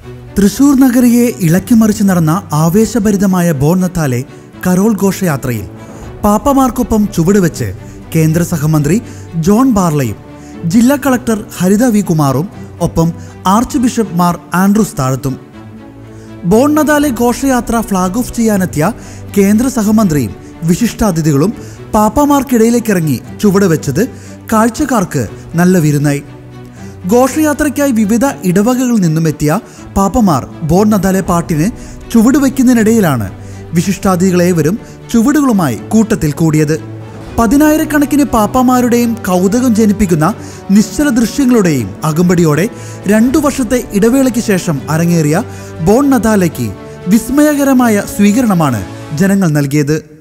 തൃശൂർ നഗരിയെ ഇളക്കിമറിച്ച് നടന്ന ആവേശഭരിതമായ bone നത്താലെ Carol ഘോഷയാത്രയിൽ പാപ്പമാർക്കൊപ്പം ചുവടുവെച്ച് കേന്ദ്ര സഹമന്ത്രി ജോൺ ബാർലയും ജില്ലാ കളക്ടർ ഹരിത വി കുമാറും ഒപ്പം ആർച്ച് ബിഷപ്പ് മാർ ആൻഡ്രൂസ് താഴത്തും ബോൺ നദാലെ ഘോഷയാത്ര ഫ്ളാഗ് ഓഫ് ചെയ്യാനെത്തിയ കേന്ദ്ര സഹമന്ത്രിയും വിശിഷ്ടാതിഥികളും പാപ്പമാർക്കിടയിലേക്കിറങ്ങി ചുവടുവെച്ചത് കാഴ്ചക്കാർക്ക് നല്ല വിരുന്നായി ഘോഷയാത്രയ്ക്കായി വിവിധ ഇടവകകളിൽ നിന്നും എത്തിയ പാപ്പമാർ ബോൺ നദാലെ പാട്ടിന് ചുവടുവെക്കുന്നതിനിടയിലാണ് വിശിഷ്ടാതിഥികളേവരും ചുവടുകളുമായി കൂട്ടത്തിൽ കൂടിയത് പതിനായിരക്കണക്കിന് പാപ്പമാരുടെയും കൗതുകം ജനിപ്പിക്കുന്ന നിശ്ചല ദൃശ്യങ്ങളുടെയും അകമ്പടിയോടെ രണ്ടു വർഷത്തെ ഇടവേളയ്ക്ക് ശേഷം അരങ്ങേറിയ ബോൺ നദാലയ്ക്ക് വിസ്മയകരമായ സ്വീകരണമാണ് ജനങ്ങൾ നൽകിയത്